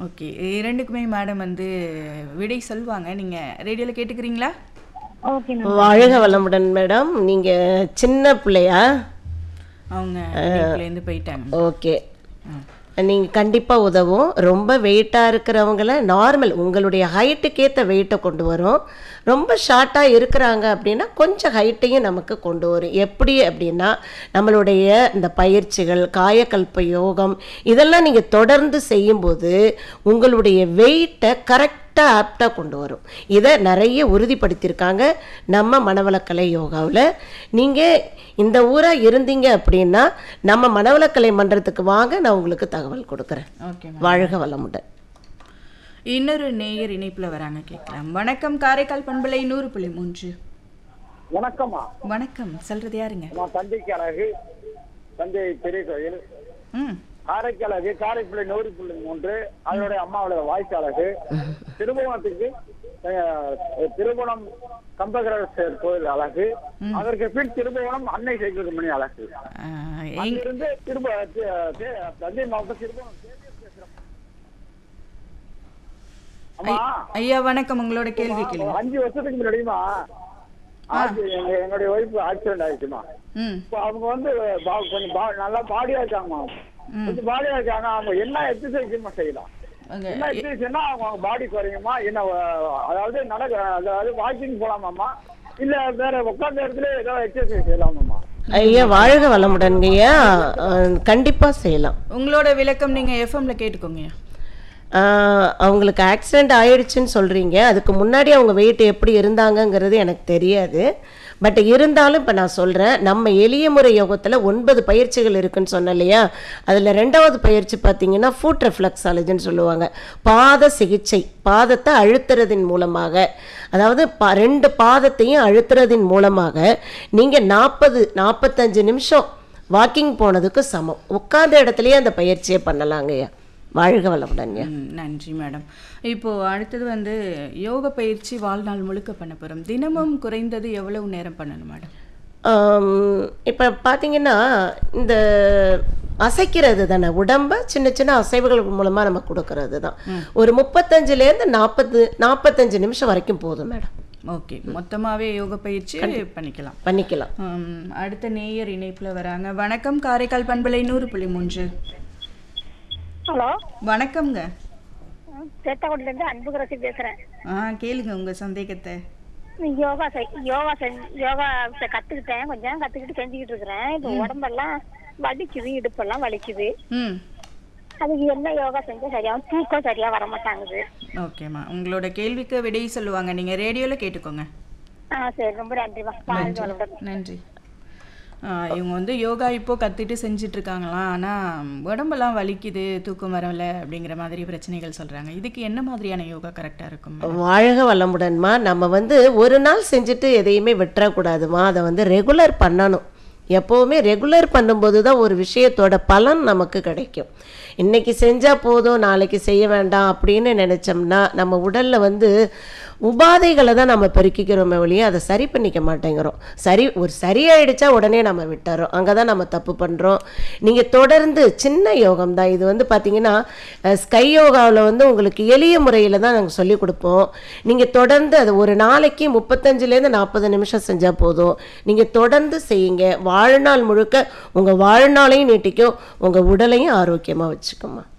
okay இரண்டுக்குமே madam வந்து விடை சொல்லுவாங்க நீங்க ரேடியோல கேட்டுக்கிறீங்களா ஓகே மேம் வாழ்க வளமுடன் மேடம் நீங்க சின்ன பிள்ளையா அவங்க இணைப்புல இருந்து போயிட்டாங்க ஓகே நீங்க கண்டிப்பா உதவும் ரொம்ப வெயிட்டா இருக்கிறவங்கள நார்மல் உங்களுடைய ஹைட்டுக்கு ஏத்த வெயிட்டை கொண்டு வரும் ரொம்ப ஷார்ட்டா இருக்கிறாங்க அப்படின்னா கொஞ்சம் ஹைட்டையும் நமக்கு கொண்டு வரும் எப்படி அப்படின்னா நம்மளுடைய இந்த பயிற்சிகள் காயக்கல்ப யோகம் இதெல்லாம் நீங்க தொடர்ந்து செய்யும்போது உங்களுடைய வெயிட்டை கரெக்ட் கரெக்டாக ஆப்டாக கொண்டு வரும் இதை நிறைய உறுதிப்படுத்தியிருக்காங்க நம்ம மனவளக்கலை யோகாவில் நீங்கள் இந்த ஊராக இருந்தீங்க அப்படின்னா நம்ம மனவளக்கலை மன்றத்துக்கு வாங்க நான் உங்களுக்கு தகவல் கொடுக்குறேன் ஓகே வாழ்க வளமுடன் இன்னொரு நேயர் இணைப்புல வராங்க கேட்கலாம் வணக்கம் காரைக்கால் பண்பலை நூறு புள்ளி மூன்று வணக்கம்மா வணக்கம் சொல்றது யாருங்க நான் தந்தைக்கு அழகு தந்தை பெரிய கோயில் ம் காரைக்கு அழகு காரைப்புள்ளி நூறு புள்ளி மூன்று அதனுடைய அம்மாவோட வாய்ஸ் அழகு திருபுவனத்துக்கு அஹ், திருபுவனம் கம்பகரேஸ்வரர் கோயில் அழகு அதற்கு பின் திருபுவனம் அன்னை சைக்கிள் மணி அழகு ஆஹ், எங்- அங்கிருந்து திரும்ப தி- தி- தஞ்சை மாவட்டம் திருபுவனம் அம்மா ஐயா வணக்கம் உங்களோட கேள்வி கேளுங்க அஞ்சு வருஷத்துக்கு முன்னாடியுமா ஆக்சி- எங்க- எங்களுடைய ஒய்ஃப் ஆக்சிடென்ட் ஆயிடுச்சுமா ம் இப்போ அவங்க வந்து பா- கொஞ்சம் பா- நல்லா பாடியா இருக்காங்கம்மா கொஞ்சம் பாடியா இருக்காங்க அவங்க என்ன எக்ஸசைஸ் செய்யலாம் அங்க என்ன எக்ஸசைஸ்னா அவங்க பாடி குறையுமா என்ன அஹ், அதாவது நடக்க அதாவது வாக்கிங் போலாமாம்மா இல்ல வேற உட்கார்ந்த இடத்துல ஏதாவது எக்ஸசைஸ் செய்யலாமாம்மா ஐயா வாழ்க வளமுடன்ங்கய்யா அஹ், கண்டிப்பா செய்யலாம் உங்களோட விளக்கம் நீங்க எஃப்எம்ல கேட்டுக்கோங்க ஆஹ், அவங்களுக்கு ஆக்சிடெண்ட் ஆயிடுச்சுன்னு சொல்கிறீங்க அதுக்கு முன்னாடி அவங்க வெயிட் எப்படி இருந்தாங்கங்கிறது எனக்கு தெரியாது பட் இருந்தாலும் இப்போ நான் சொல்கிறேன் நம்ம எளிய முறை யோகத்தில் ஒன்பது பயிற்சிகள் இருக்குன்னு சொன்னேன் இல்லையா அதில் ரெண்டாவது பயிற்சி பார்த்தீங்கன்னா ஃபுட் ரெஃப்ளெக்ஸாலஜின்னு சொல்லுவாங்க பாத சிகிச்சை பாதத்தை அழுத்துறதின் மூலமாக அதாவது பா ரெண்டு பாதத்தையும் அழுத்துறதின் மூலமாக நீங்கள் நாற்பது நாற்பத்தஞ்சு நிமிஷம் வாக்கிங் போனதுக்கு சமம் உட்கார்ந்த இடத்துலயே அந்த பயிற்சியை பண்ணலாங்கய்யா வாழ்க வளமுடன்யா ம், நன்றி மேடம் இப்போ அடுத்தது வந்து யோக பயிற்சி வாழ்நாள் முழுக்க பண்ண போறோம் தினமும் குறைந்தது எவ்வளவு நேரம் பண்ணணும் மேடம் இப்போ பார்த்தீங்கன்னா இந்த அசைக்கிறது தானே உடம்ப சின்ன சின்ன அசைவுகள் மூலமாக நம்ம கொடுக்கறது தான் ஒரு முப்பத்தஞ்சுலேருந்து நாற்பது நாற்பத்தஞ்சு நிமிஷம் வரைக்கும் போதும் மேடம் ஓகே மொத்தமாவே யோக பயிற்சி பண்ணிக்கலாம் பண்ணிக்கலாம் ம், அடுத்த நேயர் இணைப்புல வராங்க வணக்கம் காரைக்கால் பண்பலை நூறு புள்ளி மூன்று ஹலோ வணக்கம்ங்க சேத்தாக்குடில இருந்து அன்புகரசி பேசுறேன் ஆ கேளுங்க உங்க சந்தேகத்தை யோகா செய் யோகா செய் யோகா செ- கத்துக்கிட்டேன் கொஞ்சம் கத்துக்கிட்டு செஞ்சுக்கிட்டு இருக்கிறேன் இப்போ உடம்பெல்லாம் வலிக்குது இடுப்பெல்லாம் வலிக்குது ம் அதுக்கு என்ன யோகா செஞ்சா சரியாகும் தூக்கம் சரியா வர மாட்டாங்குது ஓகேம்மா உங்களோட கேள்விக்கு விடை சொல்லுவாங்க நீங்க ரேடியோல கேட்டுக்கோங்க ஆ சரி ரொம்ப நன்றிமா வாழ்க வளமுடன் நன்றி ஆ, இவங்க வந்து யோகா இப்போ கத்துட்டு செஞ்சுட்டு இருக்காங்களாம் ஆனா உடம்பெல்லாம் வலிக்குது தூக்கம் வரல அப்படிங்கிற மாதிரி பிரச்சனைகள் சொல்றாங்க இதுக்கு என்ன மாதிரியான யோகா கரெக்டா இருக்கும் வாழ்க வளமுடன்மா நம்ம வந்து ஒரு நாள் செஞ்சுட்டு எதையுமே விட்டுறக்கூடாதுமா அதை வந்து ரெகுலர் பண்ணணும் எப்போவுமே ரெகுலர் பண்ணும்போது தான் ஒரு விஷயத்தோட பலன் நமக்கு கிடைக்கும் இன்னைக்கு செஞ்சால் போதும் நாளைக்கு செய்ய வேண்டாம் அப்படின்னு நினச்சோம்னா நம்ம உடலில் வந்து உபாதைகளை தான் நம்ம பெருக்கிக்கிறோமே ஒழிய அதை சரி பண்ணிக்க மாட்டேங்கிறோம் சரி ஒரு சரியாயிடுச்சா உடனே நம்ம விட்டுறோம் அங்கே தான் நம்ம தப்பு பண்ணுறோம் நீங்கள் தொடர்ந்து சின்ன யோகம் தான் இது வந்து பார்த்தீங்கன்னா அஹ், ஸ்கை யோகாவில் வந்து உங்களுக்கு எளிய முறையில் தான் நாங்கள் சொல்லிக் கொடுப்போம் நீங்கள் தொடர்ந்து அது ஒரு நாளைக்கு முப்பத்தஞ்சுலேருந்து நாற்பது நிமிஷம் செஞ்சால் போதும் நீங்கள் தொடர்ந்து செய்யுங்க வாழ்நாள் முழுக்க உங்கள் வாழ்நாளையும் நீட்டிக்கும் உங்கள் உடலையும் ஆரோக்கியமாக வச்சுக்கோமா